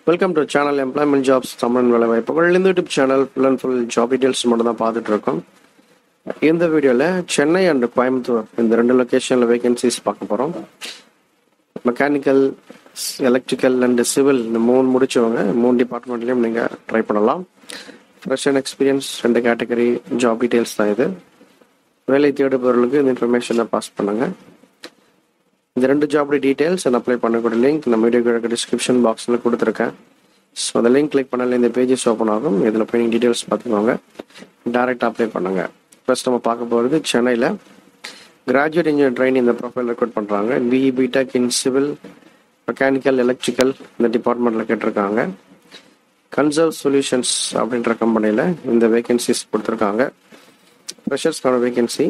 welcome to channel employment jobs Tamil வேலை வாய்ப்புகள் இந்த YouTube channel full and full job details மட்டும் தான் பார்த்துட்டு இருக்கோம் இந்த வீடியோவில் சென்னை அண்ட் கோயம்புத்தூர் இந்த ரெண்டு லொக்கேஷனில் வேகன்சிஸ் பார்க்க போகிறோம் மெக்கானிக்கல் எலக்ட்ரிக்கல் அண்ட் சிவில் இந்த மூணு முடிச்சவங்க மூணு டிபார்ட்மெண்ட்லேயும் நீங்கள் ட்ரை பண்ணலாம் ஃப்ரெஷ் அண்ட் எக்ஸ்பீரியன்ஸ் ரெண்டு கேட்டகரி ஜாப் டீடைல்ஸ் தான் இது வேலை தேடுபவர்களுக்கு இந்த இன்ஃபர்மேஷனை பாஸ் பண்ணுங்கள் இந்த ரெண்டு ஜாபோட டீடைல்ஸ் அண்ட் அப்ளை பண்ணக்கூடிய லிங்க் நம்ம வீடியோ டிஸ்கிரிப்ஷன் பாக்ஸில் கொடுத்துருக்கேன் ஸோ அந்த லிங்க் கிளிக் பண்ணல இந்த பேஜஸ் ஓப்பன் ஆகும் இதில் போய் நீங்கள் டீட்டெயில்ஸ் பார்த்துக்கோங்க டேரெக்டாக அப்ளை பண்ணுங்க ஃபர்ஸ்ட் நம்ம பார்க்க போகிறது சென்னையில் கிராஜுவேட் இன்ஜினியர் ட்ரைன் இந்த ப்ரொஃபைல் ரெக்கார்ட் பண்ணுறாங்க BE BTech in civil mechanical electrical இந்த டிபார்ட்மெண்ட்டில் கேட்டிருக்காங்க கன்சர்வ் சொல்யூஷன்ஸ் அப்படின்ற கம்பெனியில் இந்த வேகன்சிஸ் கொடுத்துருக்காங்க ஃப்ரெஷர்ஸ்க்கான vacancy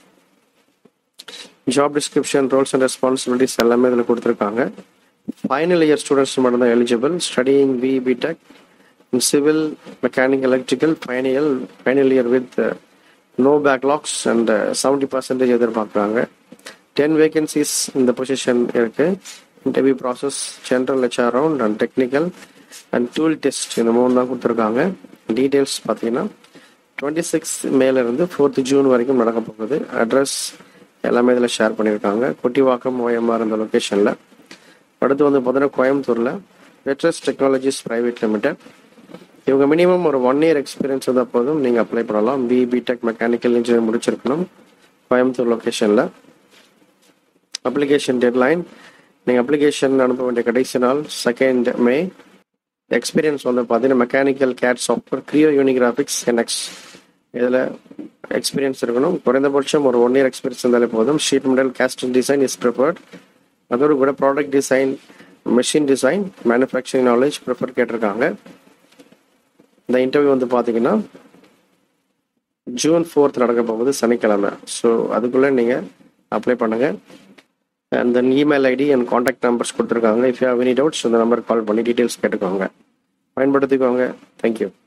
job description roles and responsibilities எல்லாமே இதில் கொடுத்துருக்காங்க ஃபைனல் இயர் ஸ்டூடெண்ட்ஸ் மட்டும் தான் eligible studying B BTech in civil mechanic electrical final final year with no backlogs and seventy percentage எதிர்பார்க்குறாங்க டென் வேகன்சிஸ் இந்த பொசிஷன் இருக்கு interview process general HR round and technical and tool test இந்த மூணு தான் கொடுத்துருக்காங்க details பார்த்தீங்கன்னா twenty six மேலேருந்து fourth June வரைக்கும் நடக்க போகுது அட்ரஸ் எல்லாமே இதில் ஷேர் பண்ணியிருக்காங்க கொட்டிவாக்கம் ஓஎம்ஆர் இந்த லொக்கேஷனில் அடுத்து வந்து பார்த்தீங்கன்னா கோயம்புத்தூரில் வெட்ரஸ் டெக்னாலஜிஸ் ப்ரைவேட் லிமிடெட் இவங்க மினிமம் ஒரு ஒன் இயர் எக்ஸ்பீரியன்ஸ் இருந்தால் போதும் நீங்கள் அப்ளை பண்ணலாம் பி பிடெக் மெக்கானிக்கல் இன்ஜினியர் முடிச்சிருக்கணும் கோயம்புத்தூர் லொக்கேஷனில் அப்ளிகேஷன் டெட்லைன் நீங்கள் அப்ளிகேஷன் அனுப்ப வேண்டிய கடைசி நாள் செகண்ட் மே எக்ஸ்பீரியன்ஸ் வந்து பார்த்தீங்கன்னா mechanical CAD software Creo Unigraphics NX இதில் எக்ஸ்பீரியன்ஸ் இருக்கணும் குறைந்தபட்சம் ஒரு ஒன் இயர் எக்ஸ்பீரியன்ஸ் இருந்தாலே போதும் sheet metal casting design is preferred அதோடு கூட product design machine design manufacturing knowledge prefer கேட்டிருக்காங்க இந்த இன்டர்வியூ வந்து பார்த்தீங்கன்னா ஜூன் ஃபோர்த் நடக்க போகுது சனிக்கிழமை ஸோ அதுக்குள்ளே நீங்கள் அப்ளை பண்ணுங்கள் and then email ID and contact numbers கொடுத்துருக்காங்க if you have any doubts இந்த நம்பருக்கு கால் பண்ணி டீட்டெயில்ஸ் கேட்டுக்கோங்க பயன்படுத்திக்கோங்க தேங்க்யூ